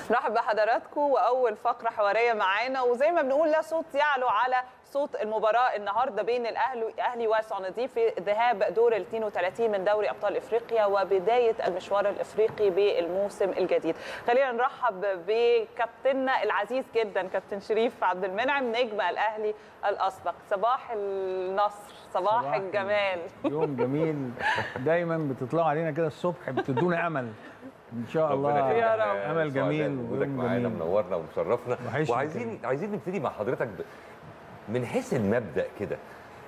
نرحب بحضراتكم واول فقره حواريه معانا وزي ما بنقول لا صوت يعلو على صوت المباراه النهارده بين الاهلي الاهلي وصندي في ذهاب دور ال 32 من دوري ابطال افريقيا وبدايه المشوار الافريقي بالموسم الجديد. خلينا نرحب بكابتننا العزيز جدا كابتن شريف عبد المنعم نجم الاهلي الاسبق صباح النصر صباح, صباح الجمال يوم جميل دايما بتطلعوا علينا كده الصبح بتدونا امل ان شاء الله يا رب. امل جميل وجودك ويوم معانا جميل منورنا ومشرفنا وحشني وعايزين عايزين نبتدي مع حضرتك ب... من حيث المبدا كده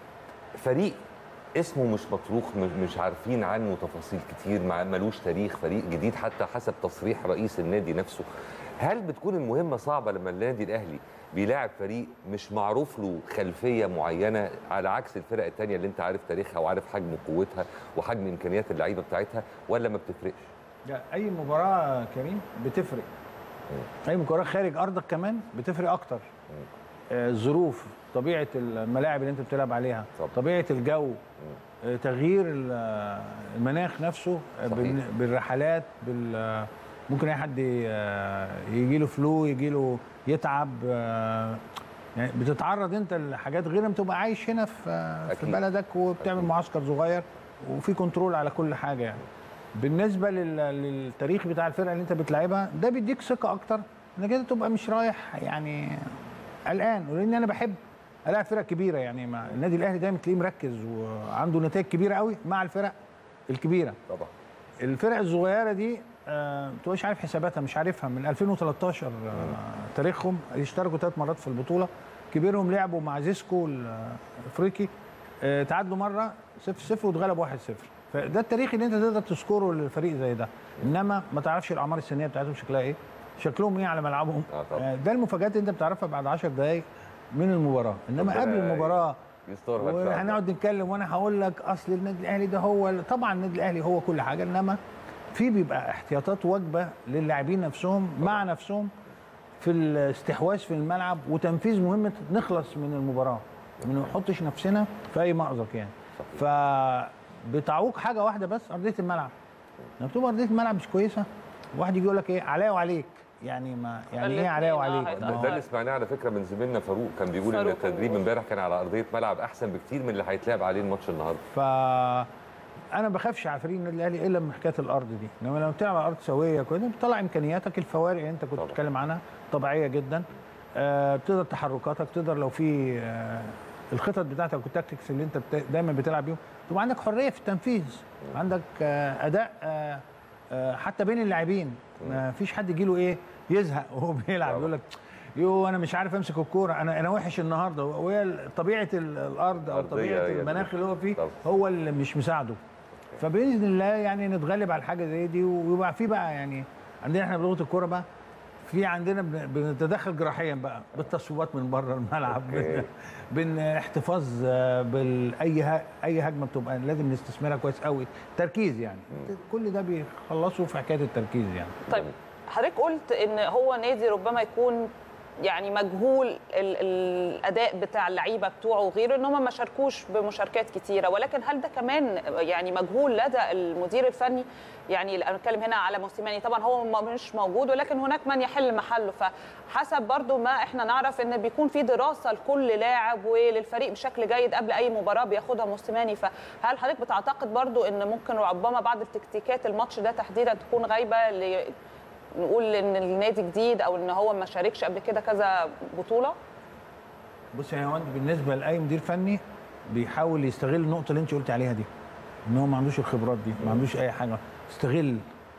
فريق اسمه مش مطروق م- مش عارفين عنه تفاصيل كتير ما ملوش تاريخ فريق جديد حتى حسب تصريح رئيس النادي نفسه هل بتكون المهمه صعبه لما النادي الاهلي بيلاعب فريق مش معروف له خلفيه معينه على عكس الفرق التانية اللي انت عارف تاريخها وعارف حجم قوتها وحجم امكانيات اللعيبه بتاعتها ولا ما بتفرقش لا، اي مباراه كريم بتفرق اي مباراه خارج ارضك كمان بتفرق اكتر آه، الظروف طبيعه الملاعب اللي انت بتلعب عليها طبعا. طبيعه الجو آه، تغيير ال- آه، المناخ نفسه آه، صحيح. بال- بالرحلات بال آه، ممكن اي حد يجي له فلو يجي له يتعب آه، يعني بتتعرض انت لحاجات غير ما تبقى عايش هنا في آه، في أكيد. بلدك وبتعمل معسكر صغير وفي كنترول على كل حاجه يعني بالنسبه لل- للتاريخ بتاع الفرقه اللي انت بتلعبها ده بيديك ثقه اكتر انك انت تبقى مش رايح يعني قلقان ولان انا بحب العب فرق كبيره يعني مع النادي الاهلي دايما تلاقيه مركز وعنده نتائج كبيره قوي مع الفرق الكبيره طبعا الفرق الصغيره دي آه، ما تبقاش عارف حساباتها مش عارفها من 2013 آه، تاريخهم اشتركوا ثلاث مرات في البطوله كبيرهم لعبوا مع زيسكو الافريقي آه، تعادلوا مره 0 0 واتغلبوا 1 0 فده التاريخ اللي انت تقدر تذكره للفريق زي ده انما ما تعرفش الاعمار السنيه بتاعتهم شكلها ايه شكلهم ايه على ملعبهم آه، طبعا. آه، ده المفاجات اللي انت بتعرفها بعد 10 دقائق من المباراه انما ربنا قبل المباراه يسترها إن شاء الله. وهنقعد نتكلم وانا هقول لك اصل النادي الاهلي ده هو طبعا النادي الاهلي هو كل حاجه انما في بيبقى احتياطات واجبه للاعبين نفسهم مع نفسهم في الاستحواذ في الملعب وتنفيذ مهمه نخلص من المباراه ما نحطش نفسنا في اي مأزق يعني فبتعوق حاجه واحده بس ارضيه الملعب لما بتبقى ارضيه الملعب مش كويسه واحد يجي يقول لك ايه عليا وعليك يعني ما يعني ايه عليا الاتنين، آه، وعليك هيتأثر. ما هو- ده اللي سمعناه على فكره من زميلنا فاروق كان بيقول ان فاروق التدريب كان امبارح كان على ارضيه ملعب احسن بكتير من اللي هيتلعب عليه الماتش النهارده ف انا ما بخافش على فريق النادي الاهلي الا من حكايه الارض دي انما لما بتلعب على ارض سويه كويس بتطلع امكانياتك الفوارق اللي انت كنت طبعا. بتتكلم عنها طبيعيه جدا آه بتقدر تحركاتك تقدر لو في آه الخطط بتاعتك والتكتكس اللي انت بت... دايما بتلعب بيهم تبقى عندك حريه في التنفيذ عندك آه اداء آه آه حتى بين اللاعبين ما فيش حد يجي له ايه يزهق وهو بيلعب طبعا. يقول لك يو انا مش عارف امسك الكوره انا انا وحش النهارده وهي طبيعه ال- الارض او الأرضية طبيعه هي اللي المناخ اللي هو فيه طبعا. هو اللي مش مساعده فباذن الله يعني نتغلب على حاجه زي دي ويبقى في بقى يعني عندنا احنا بلغه الكوره بقى في عندنا بن- بنتدخل جراحيا بقى بالتصويبات من بره الملعب أوكي. بن- بن احتفاظ آه، بالاي ه- اي هجمه بتبقى لازم نستثمرها كويس قوي تركيز يعني كل ده بيخلصوا في حكايه التركيز يعني طيب حضرتك قلت ان هو نادي ربما يكون يعني مجهول ال- الاداء بتاع اللعيبه بتوعه وغيره ان هم ما شاركوش بمشاركات كتيره ولكن هل ده كمان يعني مجهول لدى المدير الفني يعني انا بتكلم هنا على موسيماني طبعا هو م- مش موجود ولكن هناك من يحل محله فحسب برضو ما احنا نعرف ان بيكون في دراسه لكل لاعب وللفريق بشكل جيد قبل اي مباراه بياخدها موسيماني فهل حضرتك بتعتقد برضو ان ممكن ربما بعض التكتيكات الماتش ده تحديدا تكون غايبه ل- نقول ان النادي جديد او ان هو ما شاركش قبل كده كذا بطوله بص يا هوند بالنسبه لاي مدير فني بيحاول يستغل النقطه اللي انت قلت عليها دي ان هو ما عندوش الخبرات دي ما عندوش اي حاجه يستغل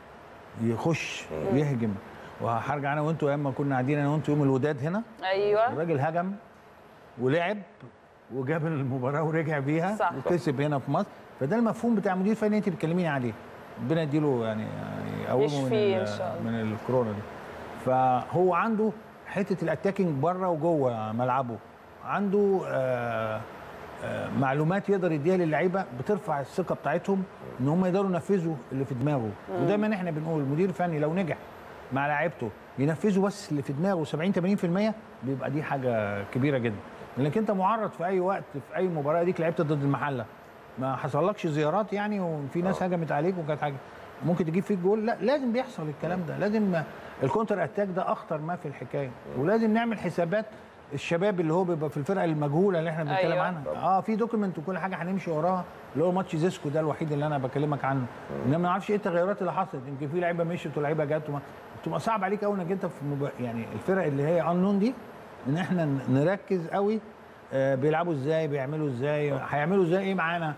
يخش يهجم وهرجع انا وانتوا ايام ما كنا قاعدين انا وانتوا يوم الوداد هنا ايوه الراجل هجم ولعب وجاب المباراه ورجع بيها صح. وكسب هنا في مصر فده المفهوم بتاع مدير فني انت بتكلميني عليه ربنا يديله يعني يقومه من, يشفيه إن ال- شاء الله. من الكورونا دي فهو عنده حته الاتاكينج بره وجوه ملعبه عنده آه آه معلومات يقدر يديها للعيبه بترفع الثقه بتاعتهم ان هم يقدروا ينفذوا اللي في دماغه ودايما احنا بنقول المدير الفني لو نجح مع لعيبته ينفذوا بس اللي في دماغه 70 80% بيبقى دي حاجه كبيره جدا لانك انت معرض في اي وقت في اي مباراه ديك لعبت ضد المحله ما حصلكش زيارات يعني وفي ناس هجمت عليك وكانت حاجه ممكن تجيب فيك جول لا لازم بيحصل الكلام ده لازم الكونتر اتاك ده اخطر ما في الحكايه ولازم نعمل حسابات الشباب اللي هو بيبقى في الفرقه المجهوله اللي احنا بنتكلم أيوة. عنها اه في دوكيمنت وكل حاجه هنمشي وراها اللي هو ماتش زيسكو ده الوحيد اللي انا بكلمك عنه انما ما نعرفش ايه التغيرات اللي حصلت يمكن في لعيبه مشيت ولاعيبه جت وما- بتبقى صعب عليك قوي انك انت في مب... يعني الفرق اللي هي انون دي ان احنا ن- نركز قوي آه بيلعبوا ازاي بيعملوا ازاي هيعملوا ازاي ايه معانا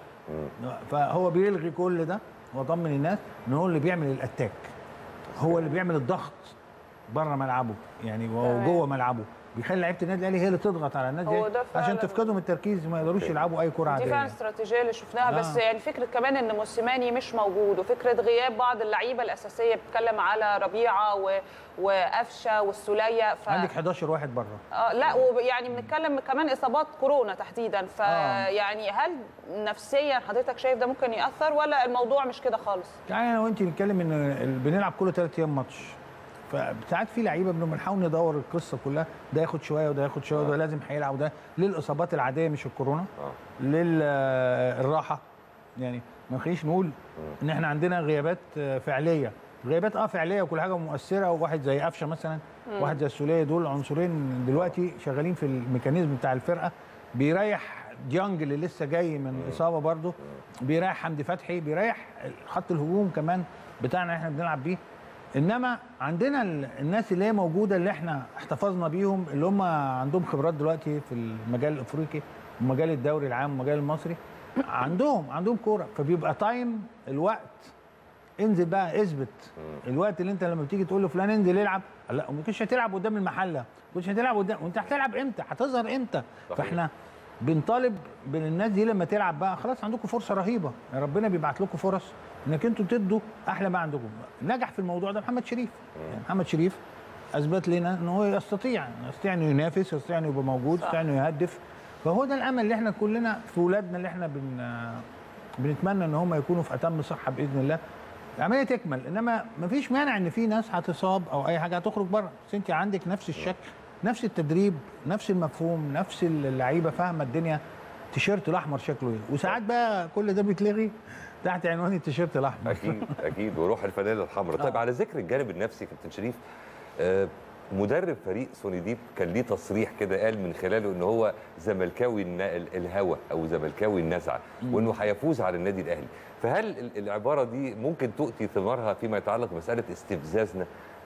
فهو بيلغي كل ده وطمن الناس ان هو اللي بيعمل الاتاك هو اللي بيعمل الضغط بره ملعبه يعني وهو تمام. جوه ملعبه بيخلي لعيبه النادي الاهلي هي اللي تضغط على النادي هو الأهلي ده عشان فعلاً. تفقدهم التركيز ما يقدروش يلعبوا اي كره دي فعلا عاديه الاستراتيجيه اللي شفناها لا. بس يعني فكره كمان ان موسيماني مش موجود وفكره غياب بعض اللعيبه الاساسيه بتتكلم على ربيعه و... وقفشه والسوليه ف... عندك 11 واحد بره آه لا ويعني بنتكلم كمان اصابات كورونا تحديدا فيعني هل نفسيا حضرتك شايف ده ممكن ياثر ولا الموضوع مش كده خالص؟ يعني انا وانت نتكلم ان ال- بنلعب كل ثلاث ايام ماتش فساعات في لعيبه بنبقى بنحاول ندور القصه كلها ده ياخد شويه وده ياخد شويه وده لازم هيلعب وده للاصابات العاديه مش الكورونا اه للراحه يعني ما نخليش نقول ان احنا عندنا غيابات آه، فعليه غيابات اه فعليه وكل حاجه مؤثره وواحد زي قفشه مثلا واحد زي السوليه دول عنصرين دلوقتي شغالين في الميكانيزم بتاع الفرقه بيريح ديانج اللي لسه جاي من اصابه برده بيريح حمدي فتحي بيريح خط الهجوم كمان بتاعنا احنا بنلعب بيه انما عندنا ال- الناس اللي هي موجوده اللي احنا احتفظنا بيهم اللي هم عندهم خبرات دلوقتي في المجال الافريقي ومجال الدوري العام والمجال المصري عندهم عندهم كوره فبيبقى تايم الوقت انزل بقى اثبت الوقت اللي انت لما بتيجي تقول له فلان انزل العب لا ما كنتش هتلعب قدام المحله ما كنتش هتلعب قدام وانت هتلعب امتى هتظهر امتى صحيح. فاحنا بنطالب بين الناس دي لما تلعب بقى خلاص عندكم فرصه رهيبه يعني ربنا بيبعت لكم فرص انك انتوا تدوا احلى ما عندكم نجح في الموضوع ده محمد شريف يعني محمد شريف اثبت لنا ان هو يستطيع يستطيع انه ينافس يستطيع انه يبقى موجود صح. يستطيع انه يهدف فهو ده الامل اللي احنا كلنا في اولادنا اللي احنا بن بنتمنى ان هم يكونوا في اتم صحه باذن الله العمليه تكمل انما مفيش مانع ان في ناس هتصاب او اي حاجه هتخرج بره بس انت عندك نفس الشكل نفس التدريب نفس المفهوم نفس اللعيبه فاهمه الدنيا التيشيرت الاحمر شكله ايه وساعات بقى كل ده بيتلغي تحت عنوان التيشيرت الاحمر اكيد اكيد وروح الفانيلا الحمراء طيب آه. على ذكر الجانب النفسي كابتن شريف آه، مدرب فريق سونيديب كان ليه تصريح كده قال من خلاله ان هو زملكاوي الن- ال- الهوى او زملكاوي النزعه وانه هيفوز على النادي الاهلي فهل ال- العباره دي ممكن تؤتي ثمارها فيما يتعلق بمساله استفزازنا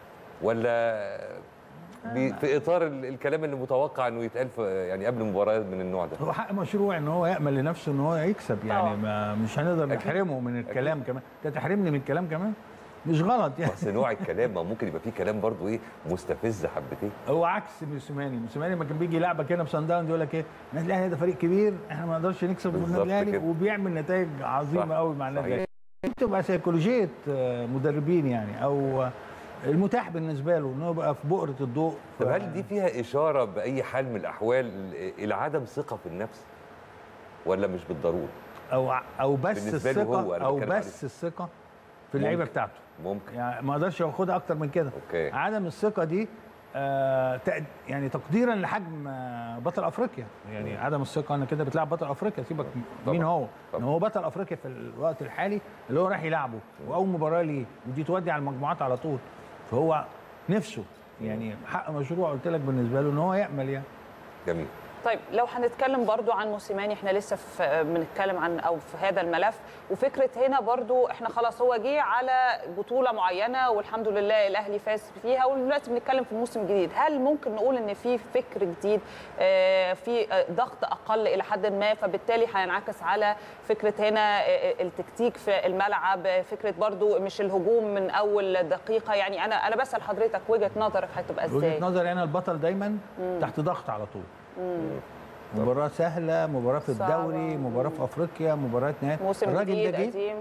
ولا بي- في اطار ال- الكلام اللي متوقع انه يتقال في يعني قبل مباراه من النوع ده هو حق مشروع ان هو يامل لنفسه ان هو يكسب يعني طبعا. ما مش هنقدر أكيد. نحرمه من الكلام كمان انت تحرمني من الكلام كمان مش غلط يعني بس نوع الكلام ما ممكن يبقى فيه كلام برضو ايه مستفز حبتين هو عكس موسيماني موسيماني لما كان بيجي يلعبك هنا في صن داونز يقول لك ايه النادي الاهلي ده فريق كبير احنا ما نقدرش نكسب بالظبط النادي الاهلي كده. وبيعمل نتائج صح، عظيمه قوي مع النادي صحيح. الاهلي دي بتبقى سيكولوجيه آه، مدربين يعني او آه، المتاح بالنسبه له ان هو يبقى في بؤره الضوء طب ف- هل دي فيها اشاره باي حال من الاحوال الى عدم ثقه في النفس ولا مش بالضروره او او بس بالنسبة له هو، الثقه أنا او بتكلم بس الثقه في اللعيبه ممكن. بتاعته ممكن يعني ما اقدرش اخدها اكتر من كده اوكي عدم الثقه دي آه تق- يعني تقديرا لحجم آه، بطل افريقيا يعني عدم الثقه انك كده بتلعب بطل افريقيا سيبك مين طبعاً. هو ان طبعاً. هو بطل افريقيا في الوقت الحالي اللي هو راح يلعبه واول مباراه ليه ودي تودي على المجموعات على طول فهو نفسه يعني حق مشروع قلت لك بالنسبه له ان هو يامل يعني جميل طيب لو هنتكلم برضو عن موسيماني احنا لسه في بنتكلم عن او في هذا الملف وفكره هنا برضو احنا خلاص هو جه على بطوله معينه والحمد لله الاهلي فاز فيها ودلوقتي بنتكلم في موسم جديد هل ممكن نقول ان في فكر جديد آه، في آه، ضغط اقل الى حد ما فبالتالي هينعكس على فكره هنا آه، التكتيك في الملعب آه، فكره برضو مش الهجوم من اول دقيقه يعني انا انا بسال حضرتك وجهه نظرك هتبقى ازاي وجهه نظري انا البطل دايما تحت ضغط على طول مباراة سهلة، مباراة في صعبة. الدوري، مباراة في افريقيا، مباراة نهائي موسم الراجل جديد ده جه قديم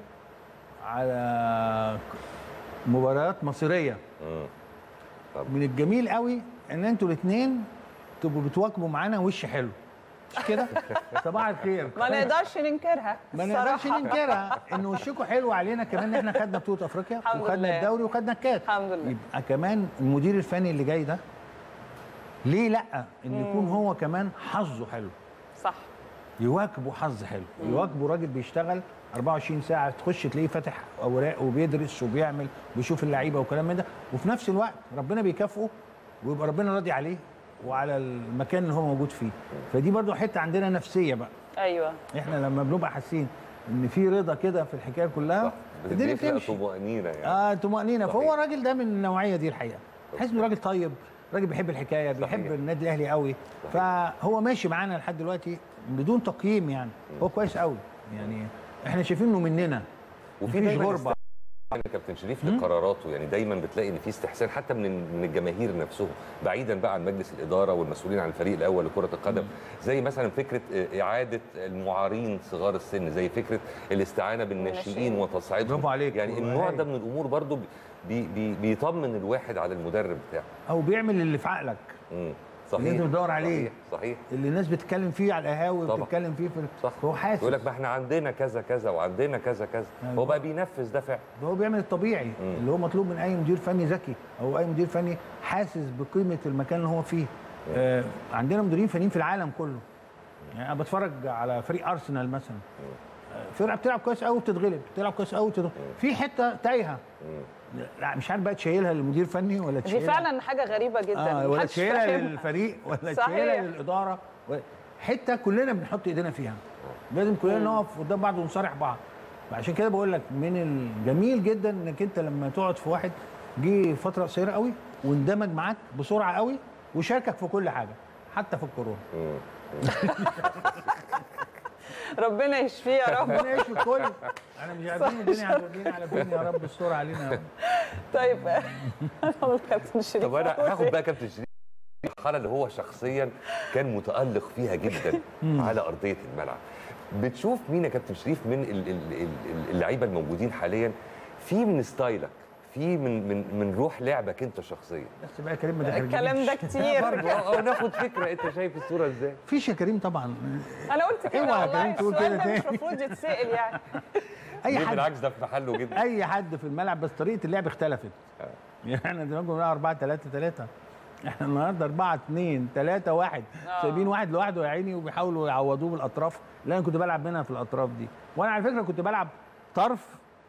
على مباريات مصيريه مم. من الجميل قوي ان انتوا الاثنين تبقوا بتواكبوا معانا وش حلو مش كده صباح الخير ما نقدرش ننكرها ما نقدرش الصراحة. ننكرها ان وشكم حلو علينا كمان ان احنا خدنا بطوله افريقيا الحمد وخدنا لله. الدوري وخدنا الكاس الحمد لله يبقى كمان المدير الفني اللي جاي ده ليه لا ان يكون هو كمان حظه حلو صح يواكبوا حظ حلو يواكبوا راجل بيشتغل 24 ساعه تخش تلاقيه فاتح اوراق وبيدرس وبيعمل وبيشوف اللعيبه وكلام من ده وفي نفس الوقت ربنا بيكافئه ويبقى ربنا راضي عليه وعلى المكان اللي هو موجود فيه فدي برضو حته عندنا نفسيه بقى ايوه احنا لما بنبقى حاسين ان في رضا كده في الحكايه كلها الدنيا بيخلق بتمشي طمأنينة يعني اه طمأنينة صحيح. فهو الراجل ده من النوعية دي الحقيقة تحس انه راجل طيب راجل بيحب الحكاية بيحب صحيح. النادي الأهلي قوي فهو ماشي معانا لحد دلوقتي بدون تقييم يعني هو كويس قوي يعني احنا شايفين انه مننا وفي مفيش دايما غربة يعني كابتن شريف لقراراته يعني دايما بتلاقي ان في استحسان حتى من من الجماهير نفسهم بعيدا بقى عن مجلس الاداره والمسؤولين عن الفريق الاول لكره القدم زي مثلا فكره اعاده المعارين صغار السن زي فكره الاستعانه بالناشئين الناشئين. وتصعيدهم برافو عليك. يعني برافو النوع عليك. ده من الامور برضو بي بي بيطمن الواحد على المدرب بتاعه او بيعمل اللي في عقلك امم صحيح اللي انت بتدور عليه. صحيح صحيح اللي الناس بتتكلم فيه على القهاوي طبعا. وبتتكلم فيه في صح هو حاسس يقول لك ما احنا عندنا كذا كذا وعندنا كذا كذا أيوة. هو بقى بينفذ ده فعلا هو بيعمل الطبيعي اللي هو مطلوب من اي مدير فني ذكي او اي مدير فني حاسس بقيمه المكان اللي هو فيه آه عندنا مديرين فنيين في العالم كله يعني انا بتفرج على فريق ارسنال مثلا آه، فرقه بتلعب كويس قوي بتتغلب بتلعب كويس قوي بتتغلب. في حته تايهه لا مش عارف بقى تشيلها للمدير فني ولا دي تشيلها فعلا حاجه غريبه جدا آه ولا محدش تشيلها فاهمها. للفريق ولا صحيح. تشيلها للاداره ولا- حته كلنا بنحط ايدينا فيها لازم كلنا نقف قدام بعض ونصارح بعض عشان كده بقول لك من الجميل جدا انك انت لما تقعد في واحد جه فتره قصيره قوي واندمج معاك بسرعه قوي وشاركك في كل حاجه حتى في الكورونا ربنا يشفيه يا رب ربنا يشفي الكل انا مش عارفين الدنيا هتودينا على فين يا رب استر علينا يا رب طيب انا كابتن شريف طب انا هاخد بقى كابتن شريف المرحله اللي هو شخصيا كان متالق فيها جدا على ارضيه الملعب بتشوف مين يا كابتن شريف من ال- ال- ال- اللعيبه الموجودين حاليا في من ستايلك في من من من روح لعبك انت شخصيا بس بقى يا كريم ما تحرجنيش. الكلام ده كتير برضه. اه ناخد فكره انت شايف الصوره ازاي فيش يا كريم طبعا انا قلت كده اوعى يا والله كريم تقول السؤال كده ده مش تاني. المفروض يتسال يعني اي ليه حد بالعكس ده في محله جدا اي حد في الملعب بس طريقه اللعب اختلفت يعني احنا زمان كنا بنلعب 4 3 3 احنا النهارده 4 2 3 1 آه. سايبين واحد لوحده يا عيني وبيحاولوا يعوضوه بالاطراف لا انا كنت بلعب منها في الاطراف دي وانا على فكره كنت بلعب طرف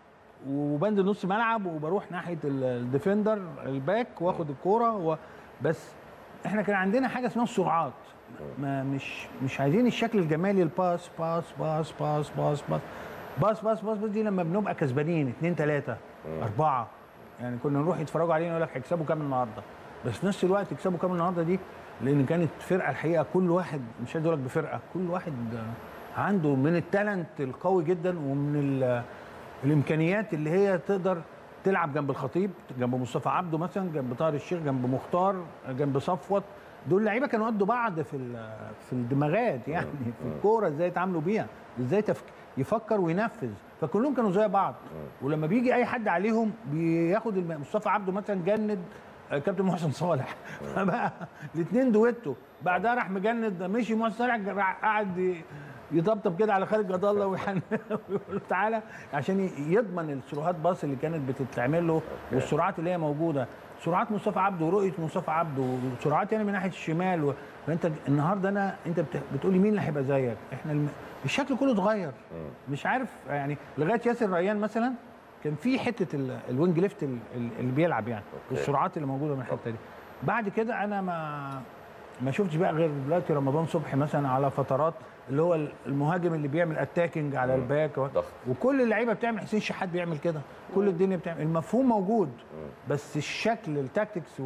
وبنزل نص ملعب وبروح ناحيه ال- الديفندر الباك واخد الكوره و... بس احنا كان عندنا حاجه اسمها السرعات ما مش مش عايزين الشكل الجمالي الباس باس باس باس باس باس باس باس باس, باس دي لما بنبقى كسبانين اثنين ثلاثه اربعه يعني كنا نروح يتفرجوا علينا يقول لك هيكسبوا كام النهارده بس في نفس الوقت يكسبوا كام النهارده دي لان كانت فرقه الحقيقه كل واحد مش عايز اقول لك بفرقه كل واحد آه، عنده من التالنت القوي جدا ومن ال- الامكانيات اللي هي تقدر تلعب جنب الخطيب جنب مصطفى عبده مثلا جنب طاهر الشيخ جنب مختار جنب صفوت دول لعيبه كانوا قد بعض في ال- في الدماغات يعني في الكوره ازاي يتعاملوا بيها ازاي تفك يفكر وينفذ فكلهم كانوا زي بعض ولما بيجي اي حد عليهم بياخد الم- مصطفى عبده مثلا جند آه، كابتن محسن صالح فبقى الاثنين دويتو بعدها راح مجند مشي محسن صالح راح قعد ي- يطبطب كده على خالد جد الله ويحن ويقول له تعالى عشان ي- يضمن السرعات باص اللي كانت بتتعمل له والسرعات اللي هي موجوده سرعات مصطفى عبده ورؤيه مصطفى عبده وسرعات يعني من ناحيه الشمال و... فانت النهارده انا انت بت... بتقولي مين اللي هيبقى زيك احنا الم... الشكل كله اتغير مش عارف يعني لغايه ياسر ريان مثلا كان في حته ال... الوينج ليفت ال... ال- اللي بيلعب يعني والسرعات اللي موجوده من الحته دي بعد كده انا ما ما شفتش بقى غير دلوقتي رمضان صبحي مثلا على فترات اللي هو المهاجم اللي بيعمل اتاكينج على الباك و... ضغط. وكل اللعيبه بتعمل حسين شحات بيعمل كده كل الدنيا بتعمل المفهوم موجود بس الشكل التاكتكس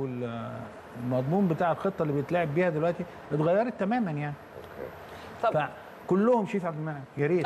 والمضمون بتاع الخطه اللي بيتلعب بيها دلوقتي اتغيرت تماما يعني طب فكلهم شريف عبد المنعم يا ريت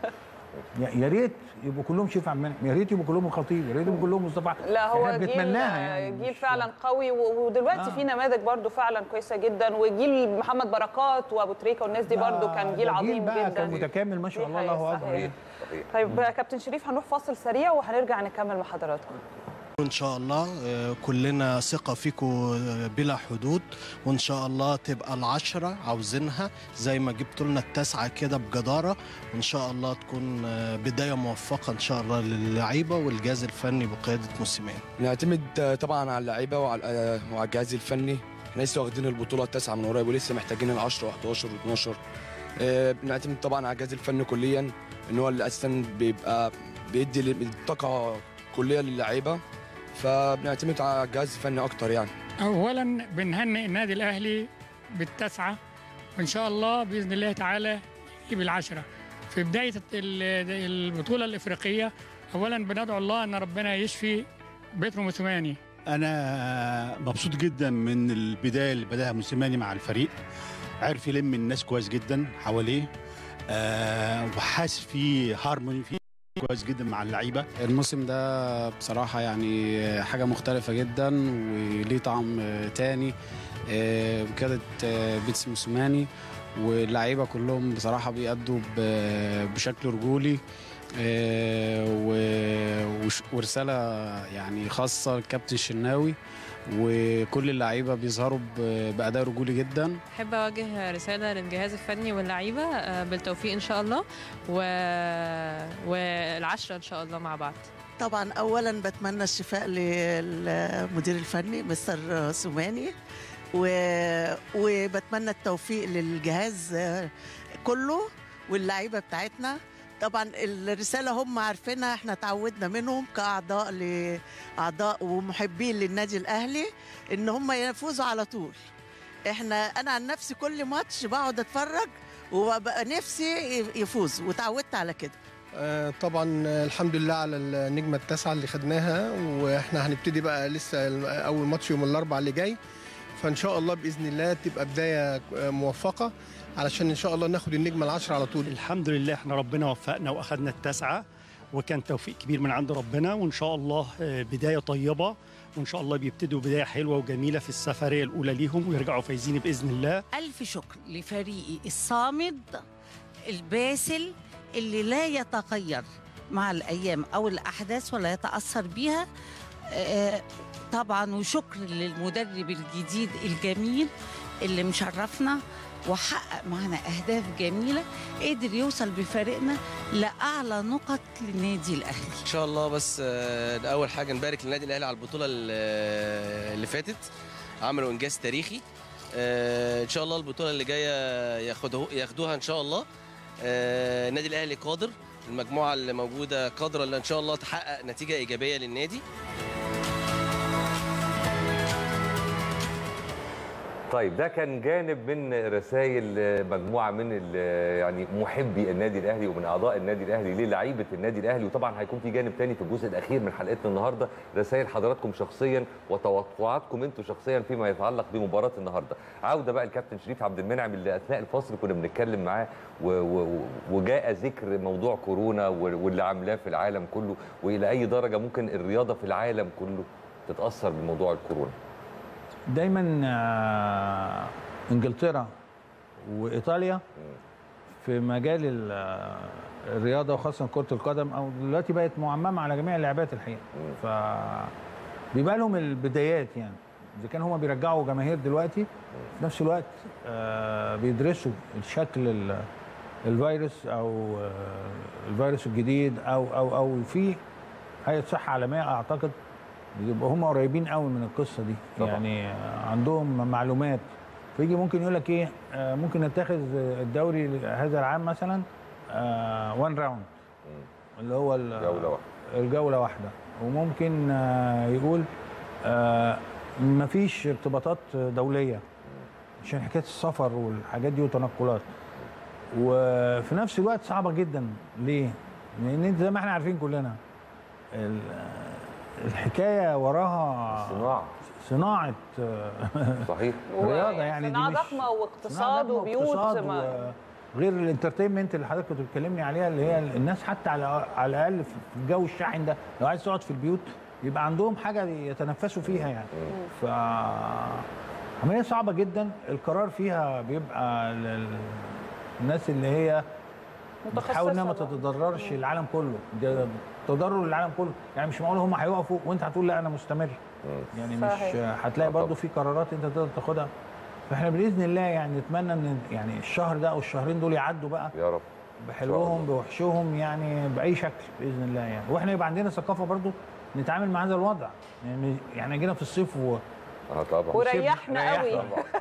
يا يا ريت يبقوا كلهم شريف عبد المنعم يا ريت يبقوا كلهم الخطيب يا ريت يبقوا كلهم مصطفى لا هو احنا جيل بنتمناها يعني جيل مش- فعلا قوي و- ودلوقتي آه. في نماذج برضو فعلا كويسه جدا وجيل محمد بركات وابو تريكه والناس دي برضو آه، كان جيل ده عظيم بقى كان جدا متكامل ما شاء دي الله حقيقة، الله اكبر صحيح. يعني. صحيح طيب يا كابتن شريف هنروح فاصل سريع وهنرجع نكمل مع حضراتكم ان شاء الله آه، كلنا ثقه فيكم آه، بلا حدود وان شاء الله تبقى العشره عاوزينها زي ما جبتوا لنا التاسعه كده بجداره وان شاء الله تكون آه، بدايه موفقه ان شاء الله للعيبه والجهاز الفني بقياده موسيماني نعتمد آه، طبعا على اللعيبه وعلى آه، وعلى الجهاز الفني احنا لسه واخدين البطوله التاسعه من قريب ولسه محتاجين ال 10 و11 و12 آه، بنعتمد طبعا على الجهاز الفني كليا ان هو اللي اساسا بيبقى بيدي ل- طاقه كليه للعيبه فبنعتمد على الجهاز الفني اكتر يعني اولا بنهنئ النادي الاهلي بالتسعه وان شاء الله باذن الله تعالى يجيب العشره في بدايه ال- البطوله الافريقيه اولا بندعو الله ان ربنا يشفي بيترو موسوماني انا مبسوط جدا من البدايه اللي بداها موسيماني مع الفريق عرف يلم الناس كويس جدا حواليه آه وحاسس في هارموني فيه كويس جدا مع اللعيبه الموسم ده بصراحة يعني حاجة مختلفة جدا وليه طعم تاني آه، بقيادة آه، بيتس موسوماني واللعيبة كلهم بصراحة بيأدوا ب- بشكل رجولي آه، و- وش- ورسالة يعني خاصة للكابتن الشناوي وكل اللعيبة بيظهروا ب- بأداء رجولي جدا أحب أوجه رسالة للجهاز الفني واللعيبة آه، بالتوفيق إن شاء الله و... والعشرة إن شاء الله مع بعض طبعا اولا بتمنى الشفاء للمدير الفني مستر سوماني و... وبتمنى التوفيق للجهاز كله واللعيبه بتاعتنا طبعا الرساله هم عارفينها احنا تعودنا منهم كاعضاء لاعضاء ومحبين للنادي الاهلي ان هم يفوزوا على طول احنا انا عن نفسي كل ماتش بقعد اتفرج وببقى نفسي يفوز وتعودت على كده آه، طبعا آه، الحمد لله على النجمة التاسعة اللي خدناها واحنا هنبتدي بقى لسه الم- أول ماتش يوم الأربعاء اللي جاي فإن شاء الله بإذن الله تبقى بداية آه، موفقة علشان إن شاء الله ناخد النجمة العشرة على طول الحمد لله احنا ربنا وفقنا واخدنا التاسعه وكان توفيق كبير من عند ربنا وان شاء الله آه، بدايه طيبه وان شاء الله بيبتدوا بدايه حلوه وجميله في السفريه الاولى ليهم ويرجعوا فايزين باذن الله ألف شكر لفريقي الصامد الباسل اللي لا يتغير مع الأيام أو الأحداث ولا يتأثر بيها آه، طبعا وشكر للمدرب الجديد الجميل اللي مشرفنا وحقق معنا أهداف جميلة قدر يوصل بفريقنا لأعلى نقط للنادي الأهلي ان شاء الله بس آه، اول حاجه نبارك للنادي الاهلي على البطوله ال- آه، اللي فاتت عملوا انجاز تاريخي آه، ان شاء الله البطوله اللي جايه ياخدوه ياخدوها ان شاء الله آه، النادي الاهلي قادر المجموعه اللي موجوده قادره ان شاء الله تحقق نتيجه ايجابيه للنادي طيب ده كان جانب من رسائل مجموعه من ال- يعني محبي النادي الاهلي ومن اعضاء النادي الاهلي للعيبه النادي الاهلي وطبعا هيكون في جانب تاني في الجزء الاخير من حلقتنا النهارده رسائل حضراتكم شخصيا وتوقعاتكم انتم شخصيا فيما يتعلق بمباراه النهارده عوده بقى الكابتن شريف عبد المنعم اللي اثناء الفصل كنا بنتكلم معاه و- و- وجاء ذكر موضوع كورونا واللي عاملاه في العالم كله والى اي درجه ممكن الرياضه في العالم كله تتاثر بموضوع الكورونا دايما آه، انجلترا وايطاليا في مجال ال- آه، الرياضه وخاصه كره القدم او دلوقتي بقت معممه على جميع اللعبات الحقيقه ف بيبقى لهم البدايات يعني اذا كان هم بيرجعوا جماهير دلوقتي في نفس الوقت آه، بيدرسوا الشكل ال- الفيروس او آه، الفيروس الجديد او او او في هيئه صحه عالميه اعتقد بيبقوا هم قريبين قوي من القصه دي طبعا. يعني آه، عندهم معلومات فيجي ممكن يقول لك ايه آه، ممكن نتخذ الدوري هذا العام مثلا وان راوند اللي هو ال- جوله واحده الجوله واحده وممكن آه، يقول آه، مفيش ارتباطات دوليه عشان حكايه السفر والحاجات دي وتنقلات وفي نفس الوقت صعبه جدا ليه؟ لان انت زي ما احنا عارفين كلنا ال- الحكايه وراها صناعه صناعه صحيح رياضه يعني دي صناعه مش ضخمه واقتصاد ضخمة وبيوت واقتصاد ما- و- غير الانترتينمنت اللي حضرتك كنت بتكلمني عليها اللي هي الناس حتى على على الاقل في الجو الشاحن ده لو عايز تقعد في البيوت يبقى عندهم حاجه يتنفسوا فيها يعني ف عمليه صعبه جدا القرار فيها بيبقى للناس اللي هي بتحاول انها ما متخصصة بقى. تتضررش العالم كله ده تضرر العالم كله يعني مش معقول هم هيقفوا وانت هتقول لا انا مستمر يعني مش صحيح. هتلاقي برضو في قرارات انت تقدر تاخدها فاحنا باذن الله يعني نتمنى ان يعني الشهر ده او الشهرين دول يعدوا بقى يا رب بحلوهم بوحشهم يعني باي شكل باذن الله يعني واحنا يبقى عندنا ثقافه برضو نتعامل مع هذا الوضع يعني يعني جينا في الصيف و... اه طبعا وريحنا قوي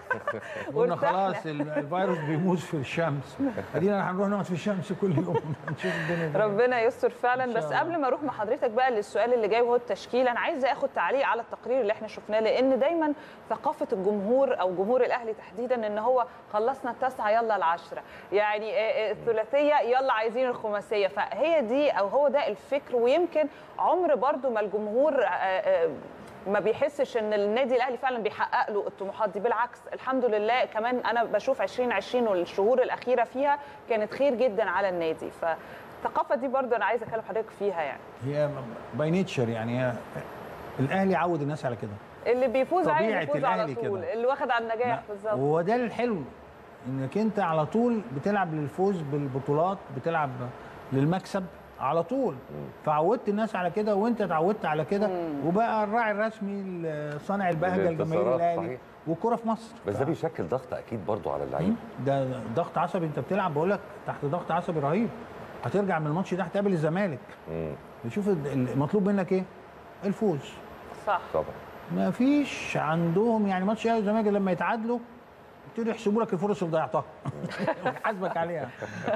قلنا وارتحنا. خلاص ال- الفيروس بيموت في الشمس ادينا هنروح نقعد في الشمس كل يوم نشوف الدنيا دي. ربنا يستر فعلا إن شاء بس الله. قبل ما اروح مع حضرتك بقى للسؤال اللي جاي وهو التشكيل انا عايزه اخد تعليق على التقرير اللي احنا شفناه لان دايما ثقافه الجمهور او جمهور الاهلي تحديدا ان هو خلصنا التاسعه يلا العشره يعني آه، آه، الثلاثيه يلا عايزين الخماسيه فهي دي او هو ده الفكر ويمكن عمر برضو ما الجمهور آه، آه، ما بيحسش ان النادي الاهلي فعلا بيحقق له الطموحات دي بالعكس الحمد لله كمان انا بشوف 2020 والشهور الاخيره فيها كانت خير جدا على النادي فالثقافه دي برضو انا عايزه اكلم حضرتك فيها يعني هي باي نيتشر يعني هي الاهلي عود الناس على كده اللي بيفوز عايز طبيعة يفوز على الأهلي طول كده. اللي واخد على النجاح بالظبط وهو ده الحلو انك انت على طول بتلعب للفوز بالبطولات بتلعب للمكسب على طول فعودت الناس على كده وانت اتعودت على كده وبقى الراعي الرسمي صانع البهجه الجماهير الانتصارات، الاهلي صحيح. والكره في مصر بس ده بيشكل ضغط اكيد برضو على اللعيبه ده ضغط عصبي انت بتلعب بقول لك تحت ضغط عصبي رهيب هترجع من الماتش ده هتقابل الزمالك شوف المطلوب منك ايه الفوز صح طبعا ما فيش عندهم يعني ماتش الاهلي والزمالك لما يتعادلوا يبتدوا يحسبوا لك الفرص اللي ضيعتها ويحاسبك عليها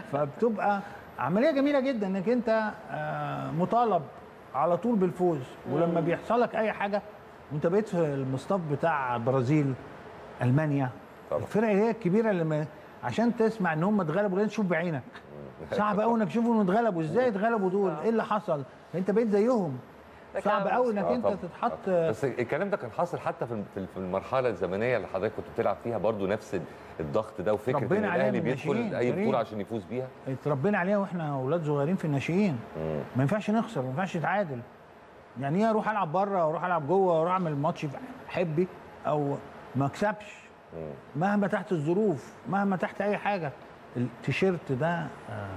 فبتبقى عمليه جميله جدا انك انت آه، مطالب على طول بالفوز ولما بيحصل لك اي حاجه وانت بقيت في المصطف بتاع البرازيل المانيا الفرق اللي هي الكبيره اللي ما عشان تسمع ان هم اتغلبوا لازم تشوف بعينك صعب قوي انك تشوفهم اتغلبوا ازاي اتغلبوا دول ايه اللي حصل انت بقيت زيهم صعب قوي انك آه انت طبعاً. تتحط بس الكلام ده كان حاصل حتى في في- في المرحله الزمنيه اللي حضرتك كنت بتلعب فيها برضو نفس الضغط ده وفكره ان ربنا علينا الاهلي من بيدخل الناشئين، اي كريم. بطوله عشان يفوز بيها اتربينا عليها واحنا اولاد صغيرين في الناشئين ما ينفعش نخسر ما ينفعش نتعادل يعني ايه اروح العب بره واروح العب جوه واروح اعمل ماتش في حبي او ما اكسبش مهما تحت الظروف مهما تحت اي حاجه التيشيرت ده آه،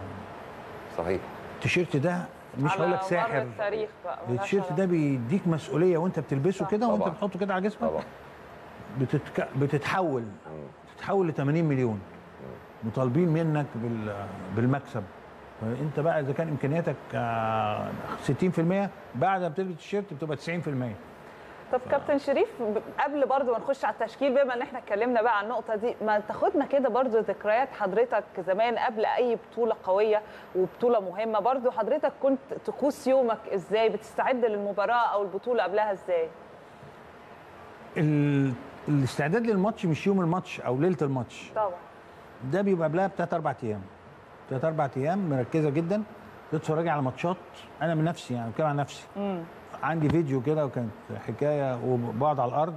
صحيح التيشيرت ده مش على هقول لك مر ساحر التاريخ بقى ملهاش التيشيرت علاقة. ده بيديك مسؤوليه وانت بتلبسه كده وانت طبعاً. بتحطه كده على جسمك طبعا بتتك... بتتحول بتتحول ل 80 مليون مطالبين منك بال... بالمكسب فانت بقى اذا كان امكانياتك آه، 60% بعد ما بتلبس التيشيرت بتبقى 90% طب كابتن شريف ب- قبل برضو ما نخش على التشكيل بما ان احنا اتكلمنا بقى عن النقطه دي ما تاخدنا كده برضو ذكريات حضرتك زمان قبل اي بطوله قويه وبطوله مهمه برضو حضرتك كنت طقوس يومك ازاي بتستعد للمباراه او البطوله قبلها ازاي ال... الاستعداد للماتش مش يوم الماتش او ليله الماتش طبعا ده بيبقى قبلها بثلاث اربع ايام ثلاث اربع ايام مركزه جدا تتفرجي على ماتشات انا من نفسي يعني بتكلم عن نفسي امم عندي فيديو كده وكانت حكايه وبقعد على الارض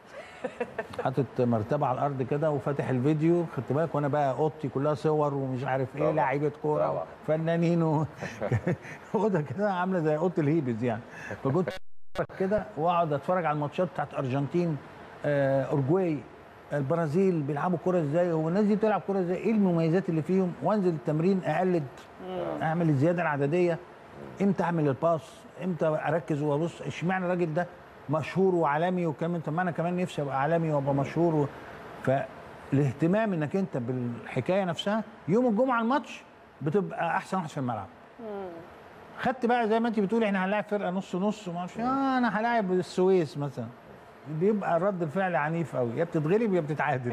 حاطط مرتبه على الارض كده وفاتح الفيديو خدت بالك وانا بقى اوضتي كلها صور ومش عارف ايه طبعا. لعيبه كوره طبعا. فنانين و... اوضه كده عامله زي اوضه الهيبز يعني فكنت كده واقعد اتفرج على الماتشات بتاعت ارجنتين آه، اورجواي البرازيل بيلعبوا كوره ازاي هو الناس دي بتلعب كوره ازاي ايه المميزات اللي فيهم وانزل التمرين اقلد اعمل الزياده العدديه امتى اعمل الباس امتى اركز وابص اشمعنى الراجل ده مشهور وعالمي وكمان طب ما انا كمان نفسي ابقى عالمي وابقى مشهور و... فالاهتمام انك انت بالحكايه نفسها يوم الجمعه الماتش بتبقى احسن واحد في الملعب خدت بقى زي ما انت بتقولي احنا هنلاعب فرقه نص نص وما اعرفش آه انا هلاعب السويس مثلا بيبقى رد الفعل عنيف قوي يا بتتغلب يا بتتعادل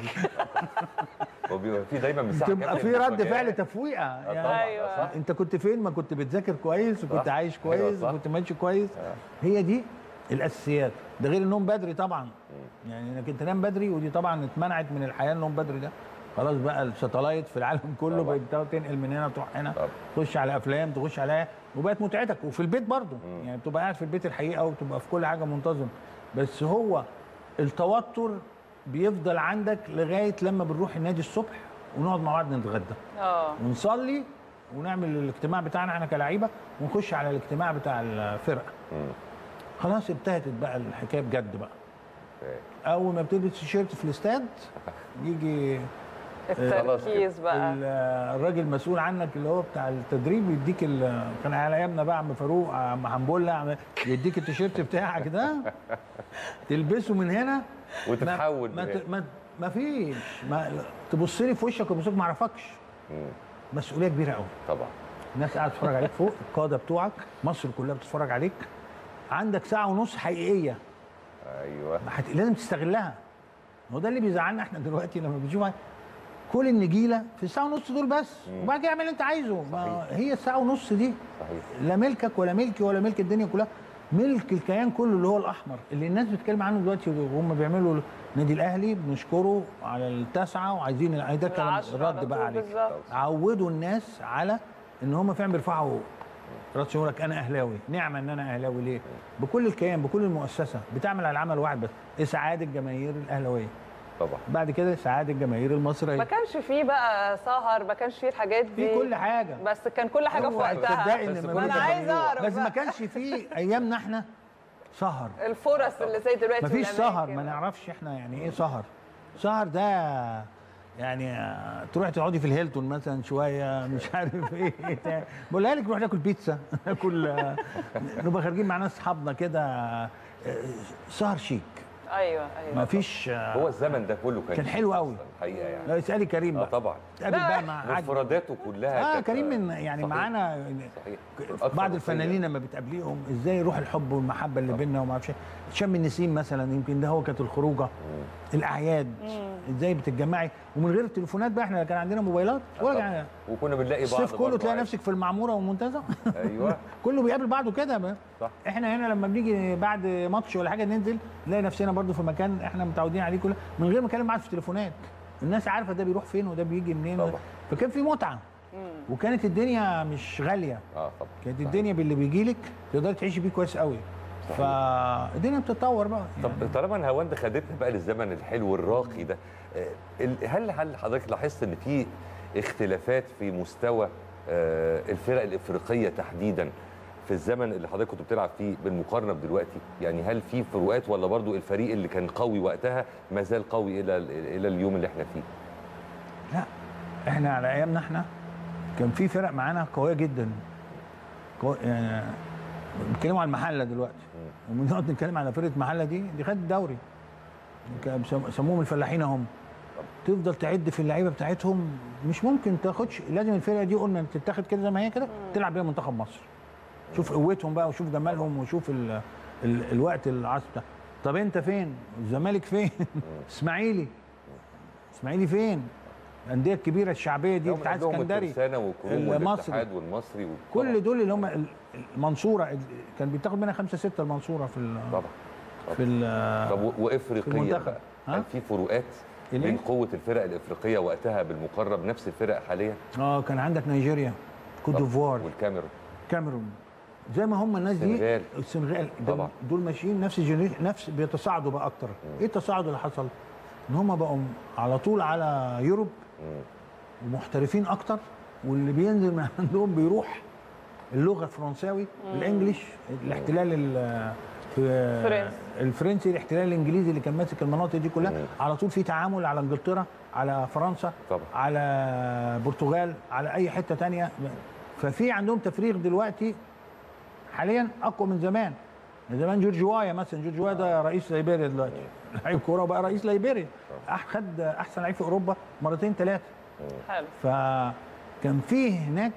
وبيبقى في دايما مساحه بتبقى كافية في إنك رد مكان. فعل تفويقه آه يعني طبعاً، أيوة. صح. انت كنت فين ما كنت بتذاكر كويس وكنت صح. عايش أيوة، كويس صح. وكنت ماشي كويس هي دي الاساسيات ده غير النوم بدري طبعا يعني انك انت تنام بدري ودي طبعا اتمنعت من الحياه النوم بدري ده خلاص بقى الساتلايت في العالم كله طبعاً. بقت تنقل من هنا تروح هنا طبعاً. تخش على افلام تخش على وبقت متعتك وفي البيت برضه يعني بتبقى قاعد في البيت الحقيقه وتبقى في كل حاجه منتظم بس هو التوتر بيفضل عندك لغايه لما بنروح النادي الصبح ونقعد مع بعض نتغدى اه ونصلي ونعمل الاجتماع بتاعنا احنا كلاعيبه ونخش على الاجتماع بتاع الفرقه خلاص ابتدت بقى الحكايه بجد بقى اول ما بتلبس تيشيرت في الاستاد يجي التركيز بقى ال- الراجل المسؤول عنك اللي هو بتاع التدريب يديك ال- كان على ايامنا بقى عم فاروق عم حنبله عم يديك التيشيرت بتاعك ده تلبسه من هنا وتتحول ما, ما, من ت- ما, ما فيش ما تبص لي في وشك ويبص لك ما اعرفكش مسؤوليه كبيره قوي طبعا الناس قاعده تتفرج عليك فوق القاده بتوعك مصر كلها بتتفرج عليك عندك ساعه ونص حقيقيه ايوه هت- لازم تستغلها هو ده اللي بيزعلنا احنا دلوقتي لما بنشوف كل النجيله في الساعه ونص دول بس وبعد كده اعمل اللي انت عايزه ما هي الساعه ونص دي صحيح لا ملكك ولا ملكي ولا ملك الدنيا كلها ملك الكيان كله اللي هو الاحمر اللي الناس بتتكلم عنه دلوقتي وهم بيعملوا النادي الاهلي بنشكره على التاسعه وعايزين ده كلام العشرة على الرد بقى طول عليك بالظبط. عودوا الناس على ان هم فعلا بيرفعوا راس يقول لك انا اهلاوي نعمه ان انا اهلاوي ليه بكل الكيان بكل المؤسسه بتعمل على عمل واحد بس اسعاد الجماهير الاهلاويه طبعا بعد كده اسعاد الجماهير المصريه ما كانش فيه بقى سهر ما كانش فيه الحاجات دي في كل حاجه بس كان كل حاجه في هو وقتها تصدقي بس ان كل انا ده عايزه اعرف بس ما بقى. كانش في ايامنا احنا سهر الفرص اللي زي دلوقتي مفيش سهر والأماكن. ما نعرفش احنا يعني ايه سهر سهر ده يعني آه، تروح تقعدي في الهيلتون مثلا شويه مش عارف ايه بتاع. بقولها لك نروح ناكل بيتزا ناكل آه، نبقى خارجين مع ناس صحابنا كده آه، سهر شيك ايوه ايوه مفيش آه، هو الزمن ده كله كان كان حلو قوي. أصلاً الحقيقه يعني لا اسالي كريم اه بقى طبعا تقابل بقى مع عجب. مفرداته كلها اه كانت- كريم من يعني صحيح. معانا صحيح بعض الفنانين لما بتقابليهم ازاي روح الحب والمحبه اللي بيننا وما اعرفش إيه. شم النسيم مثلا يمكن ده هو كانت الخروجه الاعياد ازاي بتتجمعي ومن غير التليفونات بقى احنا كان عندنا موبايلات ولا يعني وكنا بنلاقي بعض الصيف كله برضه تلاقي عادي. نفسك في المعموره والمنتزه ايوه كله بيقابل بعضه كده بقى. صح احنا هنا لما بنيجي بعد ماتش ولا حاجه ننزل نلاقي نفسنا برضو في مكان احنا متعودين عليه كله من غير ما نكلم بعض في التليفونات الناس عارفه ده بيروح فين وده بيجي منين طبعا. فكان في متعه وكانت الدنيا مش غاليه اه طبعا كانت الدنيا باللي بيجي لك تقدري تعيشي بيه كويس قوي فالدنيا بتتطور بقى طب طالما الهواند خدتنا بقى للزمن الحلو الراقي ده آه، ال- هل هل حضرتك لاحظت ان في اختلافات في مستوى آه، الفرق الافريقيه تحديدا في الزمن اللي حضرتك كنت بتلعب فيه بالمقارنه بدلوقتي يعني هل في فروقات ولا برضو الفريق اللي كان قوي وقتها ما زال قوي الى الى اليوم اللي احنا فيه لا احنا على ايامنا احنا كان في فرق معانا قويه جدا قو... يعني بنتكلموا على المحله دلوقتي وبنقعد نتكلم على فرقه المحله دي دي خدت الدوري كان بيسم- سموهم الفلاحين هم تفضل تعد في اللعيبه بتاعتهم مش ممكن تاخدش لازم الفرقه دي قلنا تتاخد كده زي ما هي كده تلعب بيها منتخب مصر شوف قوتهم بقى وشوف جمالهم وشوف ال... ال... الوقت العصر ده طب انت فين الزمالك فين اسماعيلي اسماعيلي فين الانديه الكبيره الشعبيه دي هم بتاعت عندهم اسكندري الترسانة والكروم المصري. والاتحاد والمصري وطبعاً. كل دول اللي هم ال- المنصوره ال- كان بيتاخد منها خمسه سته المنصوره في ال طبعا في ال طب و- في وافريقيا المنتخب. بقى ها؟ هل في فروقات الإيه؟ بين قوه الفرق الافريقيه وقتها بالمقارنه بنفس الفرق حاليا اه كان عندك نيجيريا كوت ديفوار والكاميرون كاميرون زي ما هم الناس دي السنغال. السنغال ده- طبعا. دول ماشيين نفس الجنريشن نفس بيتصاعدوا بقى اكتر ايه التصاعد اللي حصل؟ ان هم بقوا على طول على يوروب ومحترفين اكتر واللي بينزل من عندهم بيروح اللغه الفرنساوي الانجليش الاحتلال ال- في فرنسي. الفرنسي الاحتلال الانجليزي اللي كان ماسك المناطق دي كلها على طول في تعامل على انجلترا على فرنسا طبعا. على البرتغال على اي حته تانية ففي عندهم تفريغ دلوقتي حاليا اقوى من زمان من زمان جورج وايا مثلا جورج وايا ده رئيس ليبيريا دلوقتي لعيب كوره وبقى رئيس ليبيريا أح- خد احسن لعيب في اوروبا مرتين ثلاثه حلو فكان في هناك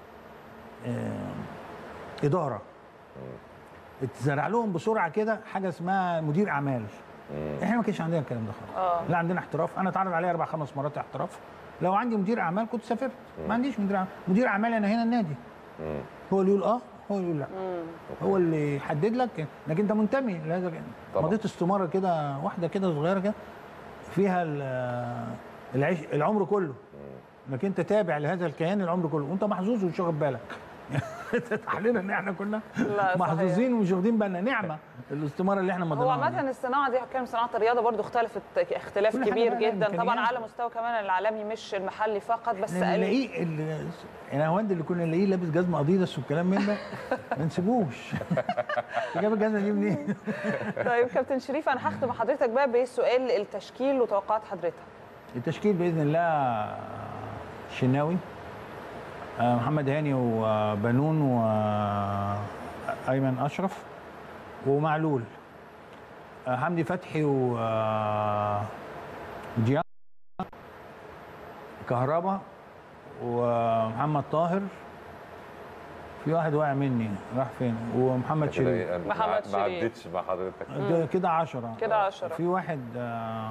آه، اداره اتزرع لهم بسرعه كده حاجه اسمها مدير اعمال احنا ما كانش عندنا الكلام ده خالص اه لا عندنا احتراف انا اتعرض عليا اربع خمس مرات احتراف لو عندي مدير اعمال كنت سافرت ما عنديش مدير اعمال مدير اعمال انا هنا النادي هو اللي يقول اه هو اللي يقول لا هو اللي يحدد لك انك انت منتمي لهذا طبعا. مضيت استماره كده واحده كده صغيره كده فيها ال- العيش العمر كله انك انت تابع لهذا الكيان العمر كله وانت محظوظ ومش واخد بالك تحليل ان احنا كنا لا، صحيح. محظوظين ومش واخدين بالنا نعمه الاستماره اللي احنا هو مضيناها دي. عامة الصناعة دي كان صناعة الرياضة برضو اختلفت اختلاف كل حاجة كبير بقى لها جدا طبعا إمكانيات. على مستوى كمان العالمي مش المحلي فقط بس احنا قليل. نلاقيه ال- يعني هو اللي كنا نلاقيه لابس جزمه اديداس والكلام من ده ما نسيبوش جاب الجزمه دي منين؟ طيب كابتن شريف انا هختم حضرتك بقى بسؤال التشكيل وتوقعات حضرتك التشكيل باذن الله الشناوي آه، محمد هاني وبنون وايمن اشرف ومعلول آه، حمدي فتحي و آه، دياب كهربا ومحمد طاهر في واحد واقع مني راح فين ومحمد كده شريف إيه، أنا محمد ما- ما شريف. عدتش مع حضرتك ده كده 10 كده 10 في واحد آه،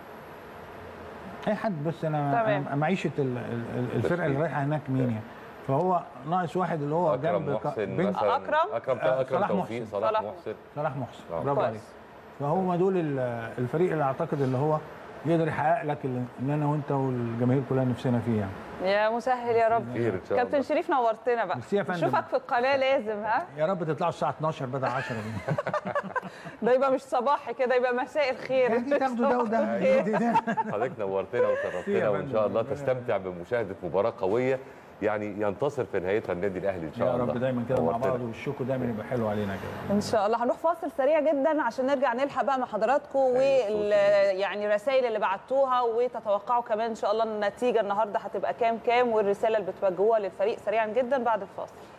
اي حد بس انا تمام. أنا معيشه ال- ال- ال- الفرقه اللي رايحه هناك مين يعني فهو ناقص واحد اللي هو اكرم جنب ك- محسن بنت مثلا أكرم؟ اكرم آه، اكرم صلاح توفيق محسن. صلاح صلاح محسن صلاح محسن آه. برافو كويس. عليك فهم دول ال- الفريق اللي اعتقد اللي هو يقدر يحقق لك اللي اللي انا وانت والجماهير كلها نفسنا فيه يعني يا مسهل يا رب خير ان شاء الله كابتن شريف نورتنا بقى ميرسي يا فندم. نشوفك في القناه لازم ها يا رب تطلعوا الساعه 12 بدل 10 دي ده يبقى مش صباحي كده يبقى مساء الخير دي تاخدوا ده وده صباح الخير. دي- ده. حضرتك نورتنا وشرفتنا يا وان فندم. شاء الله تستمتع بمشاهده مباراه قويه يعني ينتصر في نهايتها النادي الاهلي ان شاء يا الله رب دايما كده مع نورتنا. بعض والشكر دايما يبقى حلو علينا كده ان شاء الله هنروح فاصل سريع جدا عشان نرجع نلحق بقى مع حضراتكم وال يعني الرسائل اللي بعتوها وتتوقعوا كمان ان شاء الله النتيجه النهارده هتبقى كام كام والرساله اللي بتوجهوها للفريق سريعا جدا بعد الفاصل